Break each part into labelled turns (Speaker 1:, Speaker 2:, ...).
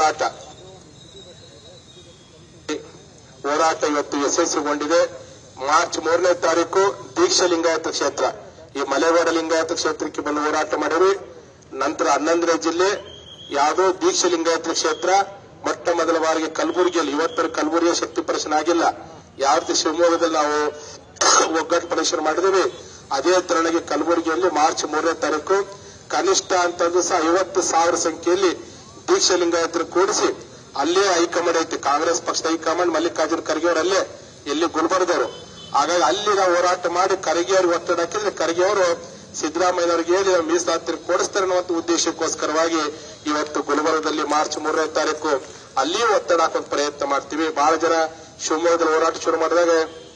Speaker 1: ಹೋರಾಟ ಹೋರಾಟ ಇವತ್ತು ಯಶಸ್ವಿಗೊಂಡಿದೆ ಮಾರ್ಚ್ ಮೂರನೇ ತಾರೀಕು ದೀಕ್ಷಾ ಲಿಂಗಾಯತ ಕ್ಷೇತ್ರ ಈ ಮಲೆವಾಡ ಲಿಂಗಾಯತ ಕ್ಷೇತ್ರಕ್ಕೆ ಬಂದು ಹೋರಾಟ ಮಾಡಿರಿ ನಂತರ ಹನ್ನೊಂದನೇ ಜಿಲ್ಲೆ ಯಾವುದೋ ದೀಕ್ಷಾ ಲಿಂಗಾಯತ ಕ್ಷೇತ್ರ ಮೊಟ್ಟ ಮೊದಲ ಬಾರಿಗೆ ಕಲಬುರಗಿಯಲ್ಲಿ ಇವತ್ತರ ಕಲಬುರಗಿಯ ಶಕ್ತಿ ಪ್ರದರ್ಶನ ಆಗಿಲ್ಲ ಯಾವ ರೀತಿ ಶಿವಮೊಗ್ಗದಲ್ಲಿ ನಾವು ಒಗ್ಗಟ್ಟು ಪ್ರದರ್ಶನ ಮಾಡಿದೇವೆ ಅದೇ ತರನಾಗಿ ಕಲಬುರಗಿಯಲ್ಲಿ ಮಾರ್ಚ್ ಮೂರನೇ ತಾರೀಕು ಕನಿಷ್ಠ ಅಂತಂದು ಸಹ ಐವತ್ತು ಸಾವಿರ ಸಂಖ್ಯೆಯಲ್ಲಿ ದೀಕ್ಷಾ ಲಿಂಗಾಯತರು ಕೂಡಿಸಿ ಅಲ್ಲೇ ಹೈಕಮಾಂಡ್ ಐತಿ ಕಾಂಗ್ರೆಸ್ ಪಕ್ಷದ ಹೈಕಮಾಂಡ್ ಮಲ್ಲಿಕಾರ್ಜುನ ಖರ್ಗೆ ಅವರು ಅಲ್ಲೇ ಎಲ್ಲಿ ಗುಲ್ಬರ್ಗದವರು ಹಾಗಾಗಿ ಅಲ್ಲಿ ನಾವು ಹೋರಾಟ ಮಾಡಿ ಖರ್ಗೆ ಅವ್ರಿಗೆ ಒತ್ತಡ ಹಾಕಿದ್ರೆ ಖರ್ಗೆ ಅವರು ಸಿದ್ದರಾಮಯ್ಯನವರಿಗೆ ಹೇಳಿ ಮೀಸಲಾತಿ ಕೊಡಿಸ್ತಾರೆ ಅನ್ನುವಂತ ಉದ್ದೇಶಕ್ಕೋಸ್ಕರವಾಗಿ ಇವತ್ತು ಗುಲ್ಬರ್ಗದಲ್ಲಿ ಮಾರ್ಚ್ ಮೂರನೇ ತಾರೀಕು ಅಲ್ಲಿಯೂ ಒತ್ತಡ ಹಾಕುವಂತ ಪ್ರಯತ್ನ ಮಾಡ್ತೀವಿ ಬಹಳ ಜನ ಶಿವಮೊಗ್ಗದಲ್ಲಿ ಹೋರಾಟ ಶುರು ಮಾಡಿದಾಗ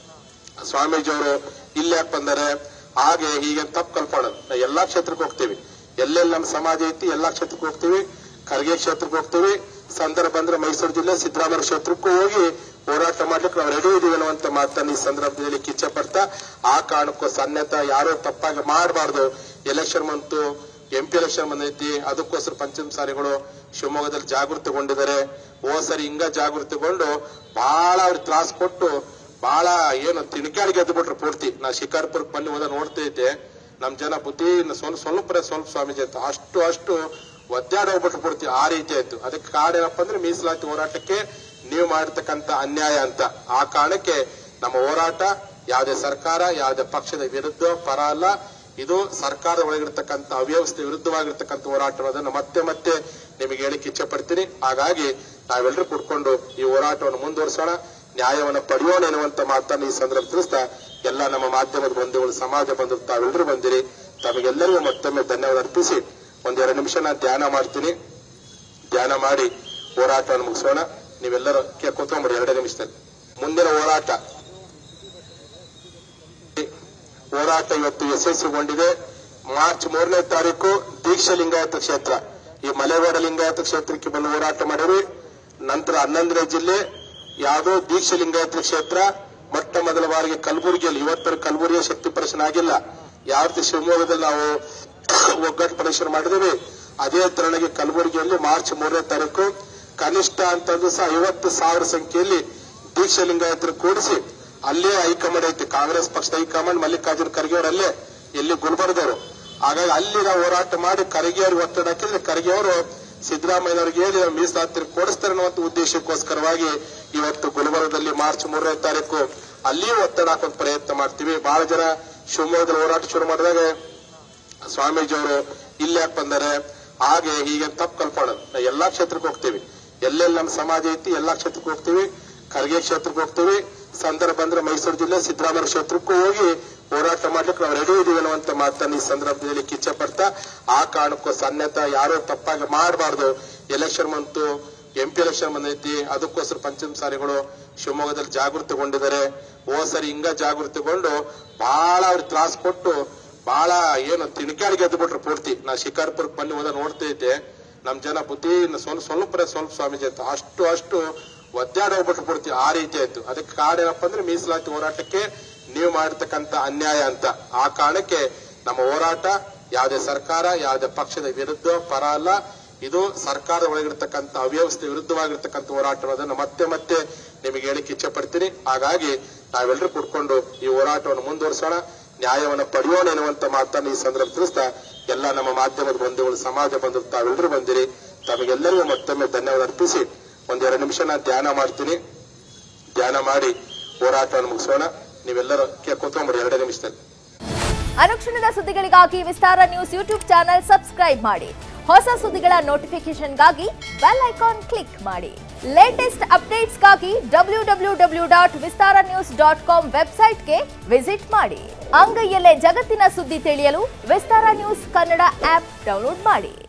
Speaker 1: ಸ್ವಾಮೀಜಿ ಅವರು ಇಲ್ಲಿ ಯಾಕೆ ಬಂದಾರೆ ಹಾಗೆ ಹೀಗೆ ತಪ್ಪು ಕಲ್ಪೋಣದು ನಾವು ಎಲ್ಲಾ ಕ್ಷೇತ್ರಕ್ಕೆ ಹೋಗ್ತೀವಿ ಎಲ್ಲೆಲ್ಲಿ ನಮ್ಮ ಸಮಾಜ ಐತಿ ಎಲ್ಲಾ ಕ್ಷೇತ್ರಕ್ಕೆ ಹೋಗ್ತೀವಿ ಖರ್ಗೆ ಕ್ಷೇತ್ರಕ್ಕೆ ಹೋಗ್ತೀವಿ ಸಂದರ್ಭ ಬಂದ್ರೆ ಮೈಸೂರು ಜಿಲ್ಲೆ ಸಿದ್ದರಾಮಯ್ಯ ಕ್ಷೇತ್ರಕ್ಕೂ ಹೋಗಿ ಹೋರಾಟ ಮಾಡ್ಲಿಕ್ಕೆ ನಾವು ರೆಡಿ ಇದೀವಿ ಅನ್ನುವಂತ ಮಾತನ್ನ ಈ ಸಂದರ್ಭದಲ್ಲಿ ಕಿಚ್ಚ ಪಡ್ತಾ ಆ ಕಾರಣಕ್ಕೂ ಸನ್ಯತ ಯಾರು ತಪ್ಪಾಗಿ ಮಾಡಬಾರ್ದು ಎಲೆಕ್ಷನ್ ಬಂತು ಎಂಪಿ ಎಲೆಕ್ಷನ್ ಬಂದೈತಿ ಅದಕ್ಕೋಸ್ಕರ ಪಂಚಮ ಸಾರಿಗಳು ಶಿವಮೊಗ್ಗದಲ್ಲಿ ಜಾಗೃತಿಗೊಂಡಿದ್ದಾರೆ ಓ ಸರಿ ಹಿಂಗ ಜಾಗೃತಿಗೊಂಡು ಬಹಳ ಅವ್ರಿಗೆ ತ್ರಾಸ ಕೊಟ್ಟು ಬಹಳ ಏನು ತಿಣಕಾಡಿ ಗೆದ್ದು ಬಿಟ್ರು ಪೂರ್ತಿ ನಾ ಶಿಕಾರ್ಪುರಕ್ಕೆ ಬನ್ನಿ ಹೋದ ನೋಡ್ತಾ ಇದ್ದೆ ನಮ್ ಜನ ಬುದ್ಧಿ ಇನ್ನು ಸ್ವಲ್ಪ ಸ್ವಲ್ಪ ಸ್ವಲ್ಪ ಸ್ವಾಮೀಜಿ ಅಂತ ಅಷ್ಟು ಅಷ್ಟು ಒದ್ದಾಡ ಹೋಗ್ಬಿಟ್ರು ಪೂರ್ತಿ ಆ ರೀತಿ ಆಯ್ತು ಅದಕ್ಕೆ ಕಾರಣ ಏನಪ್ಪ ಅಂದ್ರೆ ಮೀಸಲಾತಿ ಹೋರಾಟಕ್ಕೆ ನೀವು ಮಾಡಿರ್ತಕ್ಕಂತ ಅನ್ಯಾಯ ಅಂತ ಆ ಕಾರಣಕ್ಕೆ ನಮ್ಮ ಹೋರಾಟ ಯಾವುದೇ ಸರ್ಕಾರ ಯಾವುದೇ ಪಕ್ಷದ ವಿರುದ್ಧ ಪರ ಅಲ್ಲ ಇದು ಸರ್ಕಾರದ ಒಳಗಿರ್ತಕ್ಕಂಥ ಅವ್ಯವಸ್ಥೆ ವಿರುದ್ಧವಾಗಿರ್ತಕ್ಕಂಥ ಹೋರಾಟ ಅನ್ನೋದನ್ನ ಮತ್ತೆ ಮತ್ತೆ ನಿಮಗೆ ಹೇಳಿಕ್ಕೆ ಇಚ್ಛೆ ಪಡ್ತೀನಿ ಹಾಗಾಗಿ ನಾವೆಲ್ಲರೂ ಕುಡ್ಕೊಂಡು ಈ ಹೋರಾಟವನ್ನು ಮುಂದುವರಿಸೋಣ ನ್ಯಾಯವನ್ನು ಪಡೆಯೋಣ ಎನ್ನುವಂತ ಮಾತನ್ನು ಈ ಸಂದರ್ಭ ತಿಳಿಸ್ತಾ ಎಲ್ಲ ನಮ್ಮ ಮಾಧ್ಯಮದ ಬಂಧುಗಳು ಸಮಾಜ ಬಂಧುಗಳು ತಾವೆಲ್ಲರೂ ಬಂದಿರಿ ತಮಗೆಲ್ಲರಿಗೂ ಮತ್ತೊಮ್ಮೆ ಧನ್ಯವಾದ ಅರ್ಪಿಸಿ ಒಂದೆರಡು ನಿಮಿಷ ನಾನು ಧ್ಯಾನ ಮಾಡ್ತೀನಿ ಧ್ಯಾನ ಮಾಡಿ ಹೋರಾಟವನ್ನು ಮುಗಿಸೋಣ ನೀವೆಲ್ಲರೂ ಕೇ ಕೂತ್ಕೊಂಡ್ಬಿಡಿ ಎರಡೇ ನಿಮಿಷದಲ್ಲಿ ಮುಂದಿನ ಹೋರಾಟ ಹೋರಾಟ ಇವತ್ತು ಯಶಸ್ವಿಗೊಂಡಿದೆ ಮಾರ್ಚ್ ಮೂರನೇ ತಾರೀಕು ದೀಕ್ಷಾ ಲಿಂಗಾಯತ ಕ್ಷೇತ್ರ ಈ ಮಲೆವಾಡ ಲಿಂಗಾಯತ ಕ್ಷೇತ್ರಕ್ಕೆ ಬಂದು ಹೋರಾಟ ಮಾಡಿರಿ ನಂತರ ಹನ್ನೊಂದನೇ ಜಿಲ್ಲೆ ಯಾವುದೋ ದೀಕ್ಷಾ ಲಿಂಗಾಯತ ಕ್ಷೇತ್ರ ಮೊಟ್ಟ ಮೊದಲ ಬಾರಿಗೆ ಕಲಬುರಗಿಯಲ್ಲಿ ಇವತ್ತರ ಕಲಬುರಗಿಯ ಶಕ್ತಿ ಪ್ರದರ್ಶನ ಆಗಿಲ್ಲ ಯಾವ ರೀತಿ ಶಿವಮೊಗ್ಗದಲ್ಲಿ ನಾವು ಒಗ್ಗಟ್ಟು ಪ್ರದರ್ಶನ ಮಾಡಿದೇವೆ ಅದೇ ತರನಾಗಿ ಕಲಬುರಗಿಯಲ್ಲಿ ಮಾರ್ಚ್ ಮೂರನೇ ತಾರೀಕು ಕನಿಷ್ಠ ಅಂತಂದು ಸಹ ಐವತ್ತು ಸಾವಿರ ಸಂಖ್ಯೆಯಲ್ಲಿ ದೀಕ್ಷಾ ಲಿಂಗಾಯತರು ಕೂಡಿಸಿ ಅಲ್ಲೇ ಹೈಕಮಾಂಡ್ ಐತಿ ಕಾಂಗ್ರೆಸ್ ಪಕ್ಷದ ಹೈಕಮಾಂಡ್ ಮಲ್ಲಿಕಾರ್ಜುನ ಖರ್ಗೆ ಅವರು ಅಲ್ಲೇ ಎಲ್ಲಿ ಗುಲ್ಬರ್ಗದವರು ಹಾಗಾಗಿ ಅಲ್ಲಿ ನಾವು ಹೋರಾಟ ಮಾಡಿ ಖರ್ಗೆ ಅವ್ರಿಗೆ ಒತ್ತಡ ಹಾಕಿದ್ರೆ ಖರ್ಗೆ ಅವರು ಸಿದ್ದರಾಮಯ್ಯನವರಿಗೆ ಹೇಳಿ ಮೀಸಲಾತಿ ಕೊಡಿಸ್ತಾರೆ ಅನ್ನುವಂತ ಉದ್ದೇಶಕ್ಕೋಸ್ಕರವಾಗಿ ಇವತ್ತು ಗುಲ್ಬರ್ಗದಲ್ಲಿ ಮಾರ್ಚ್ ಮೂರನೇ ತಾರೀಕು ಅಲ್ಲಿಯೂ ಒತ್ತಡ ಹಾಕುವಂತ ಪ್ರಯತ್ನ ಮಾಡ್ತೀವಿ ಬಹಳ ಜನ ಶಿವಮೊಗ್ಗದಲ್ಲಿ ಹೋರಾಟ ಶುರು ಮಾಡಿದಾಗ ಸ್ವಾಮೀಜಿ ಅವರು ಇಲ್ಲಿ ಯಾಕೆ ಬಂದಾರೆ ಹಾಗೆ ಹೀಗೆ ತಪ್ಪು ಕಲ್ಪೋಣದು ನಾವು ಎಲ್ಲಾ ಕ್ಷೇತ್ರಕ್ಕೆ ಹೋಗ್ತೀವಿ ಎಲ್ಲೆಲ್ಲಿ ನಮ್ಮ ಸಮಾಜ ಐತಿ ಎಲ್ಲಾ ಕ್ಷೇತ್ರಕ್ಕೆ ಹೋಗ್ತೀವಿ ಖರ್ಗೆ ಕ್ಷೇತ್ರಕ್ಕೆ ಹೋಗ್ತೀವಿ ಸಂದರ್ಭ ಬಂದ್ರೆ ಮೈಸೂರು ಜಿಲ್ಲೆ ಸಿದ್ದರಾಮಯ್ಯ ಕ್ಷೇತ್ರಕ್ಕೂ ಹೋಗಿ ಹೋರಾಟ ಮಾಡ್ಲಿಕ್ಕೆ ನಾವು ರೆಡಿ ಇದೀವಿ ಅನ್ನುವಂತ ಮಾತನ್ನ ಈ ಸಂದರ್ಭದಲ್ಲಿ ಕಿಚ್ಚ ಪಡ್ತಾ ಆ ಕಾರಣಕ್ಕೂ ಸನ್ಯತ ಯಾರು ತಪ್ಪಾಗಿ ಮಾಡಬಾರ್ದು ಎಲೆಕ್ಷನ್ ಬಂತು ಎಂಪಿ ಎಲೆಕ್ಷನ್ ಬಂದೈತಿ ಅದಕ್ಕೋಸ್ಕರ ಪಂಚಮ ಸಾರಿಗಳು ಶಿವಮೊಗ್ಗದಲ್ಲಿ ಜಾಗೃತಿಗೊಂಡಿದ್ದಾರೆ ಓ ಸರಿ ಹಿಂಗ ಜಾಗೃತಿಗೊಂಡು ಬಹಳ ಅವ್ರಿಗೆ ತ್ರಾಸ ಕೊಟ್ಟು ಬಹಳ ಏನು ತಿಣಕಾಡಿ ಗೆದ್ದು ಬಿಟ್ರು ಪೂರ್ತಿ ನಾ ಶಿಕಾರ್ಪುರಕ್ಕೆ ಬನ್ನಿ ಹೋದ ನೋಡ್ತಾ ಇದ್ದೆ ನಮ್ ಜನ ಬುದ್ಧಿ ಇನ್ನು ಸ್ವಲ್ಪ ಸ್ವಲ್ಪ ಸ್ವಲ್ಪ ಸ್ವಾಮೀಜಿ ಅಂತ ಅಷ್ಟು ಅಷ್ಟು ಒದ್ದಾಡ ಹೋಗ್ಬಿಟ್ರು ಪೂರ್ತಿ ಆ ರೀತಿ ಆಯ್ತು ಅದಕ್ಕೆ ಕಾರಣ ಏನಪ್ಪ ಅಂದ್ರೆ ಮೀಸಲಾತಿ ಹೋರಾಟಕ್ಕೆ ನೀವು ಮಾಡಿರ್ತಕ್ಕಂಥ ಅನ್ಯಾಯ ಅಂತ ಆ ಕಾರಣಕ್ಕೆ ನಮ್ಮ ಹೋರಾಟ ಯಾವುದೇ ಸರ್ಕಾರ ಯಾವುದೇ ಪಕ್ಷದ ವಿರುದ್ಧ ಪರ ಅಲ್ಲ ಇದು ಸರ್ಕಾರದ ಒಳಗಿರ್ತಕ್ಕಂಥ ಅವ್ಯವಸ್ಥೆ ವಿರುದ್ಧವಾಗಿರ್ತಕ್ಕಂಥ ಹೋರಾಟ ಅನ್ನೋದನ್ನ ಮತ್ತೆ ಮತ್ತೆ ನಿಮಗೆ ಹೇಳಿಕ್ಕೆ ಇಚ್ಛೆ ಪಡ್ತೀನಿ ಹಾಗಾಗಿ ನಾವೆಲ್ಲರೂ ಕುಡ್ಕೊಂಡು ಈ ಹೋರಾಟವನ್ನು ಮುಂದುವರಿಸೋಣ ನ್ಯಾಯವನ್ನು ಪಡೆಯೋಣ ಎನ್ನುವಂತ ಮಾತನ್ನು ಈ ಸಂದರ್ಭ ತಿಳಿಸ್ತಾ ಎಲ್ಲ ನಮ್ಮ ಮಾಧ್ಯಮದ ಬಂಧುಗಳು ಸಮಾಜ ಬಂಧುಗಳು ತಾವೆಲ್ಲರೂ ಬಂದಿರಿ ತಮಗೆಲ್ಲರಿಗೂ ಮತ್ತೊಮ್ಮೆ ಧನ್ಯವಾದ ಅರ್ಪಿಸಿ ಒಂದೆರಡು ನಿಮಿಷ ನಾನು ಧ್ಯಾನ ಮಾಡ್ತೀನಿ ಧ್ಯಾನ ಮಾಡಿ ಹೋರಾಟವನ್ನು ಮುಗಿಸೋಣ ನೀವೆಲ್ಲರೂ ಕೇ ಕೂತ್ಕೊಂಡ್ಬಿಡಿ ಎರಡೇ ನಿಮಿಷದಲ್ಲಿ
Speaker 2: ಅನುಕ್ಷಣದ ಸುದ್ದಿಗಳಿಗಾಗಿ Vistara news YouTube channel subscribe ಮಾಡಿ ಹೊಸ ಸುದ್ದಿಗಳ ನೋಟಿಫಿಕೇಶನ್ಗಾಗಿ ಬೆಲ್ ಐಕಾನ್ ಕ್ಲಿಕ್ ಮಾಡಿ ಲೇಟೆಸ್ಟ್ ಅಪ್ಡೇಟ್ಸ್ಗಾಗಿ W W W dot Vistara news dot com ವೆಬ್ಸೈಟ್ಗೆ ವಿಸಿಟ್ ಮಾಡಿ ಅಂಗೈಯಲ್ಲೇ ಜಗತ್ತಿನ ಸುದ್ದಿ ತಿಳಿಯಲು Vistara news Kannada app download ಮಾಡಿ